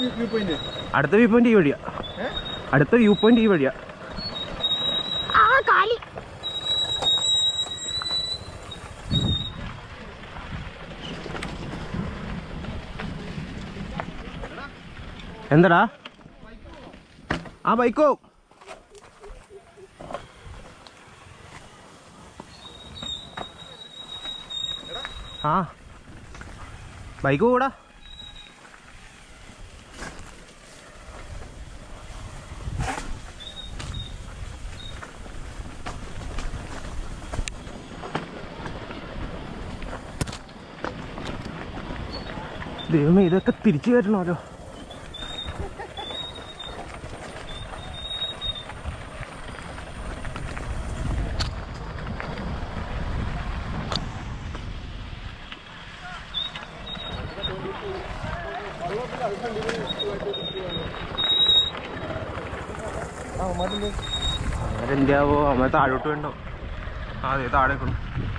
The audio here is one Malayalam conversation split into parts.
വ്യൂ പോയിന്റ് അടുത്ത വ്യൂ പോയിന്റ് ഈ വഴിയാ അടുത്ത വ്യൂ പോയിന്റ് ഈ വഴിയാ എന്തടാ ആ ബൈക്കോ ആ ബൈക്ക് കൂടാ ദൈവമേ ഇതൊക്കെ തിരിച്ചു കയറ്റണമല്ലോ അവരെന്താവോ അമ്മ താഴോട്ട് വേണ്ടോ ആ അതെ താഴെ കൊണ്ട്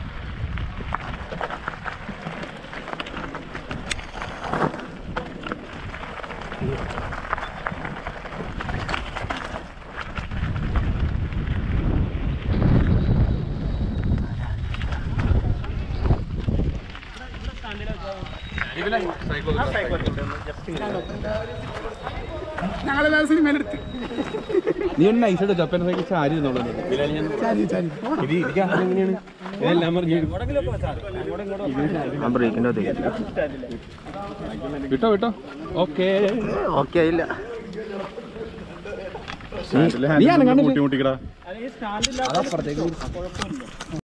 ഞങ്ങളെല്ലാ സിനിമ എടുത്ത് നീ ഒന്ന് നൈസായിട്ട് ജപ്പാൻ സൈക്കിൾ ചാരി ഇരുന്നോളൂ ചാരി ചാരി ഇത് ഇരിക്കാൻ എങ്ങനെയാണ് ഇതെല്ലാം പറഞ്ഞു ആ ബ്രേക്കിൻ്റെ അതേ വിട്ടോ വിട്ടോ ഓക്കേ ഓക്കെ ആയില്ല നീ അനങ്ങാണ്ട് മുട്ടിമുട്ടിക്കടാ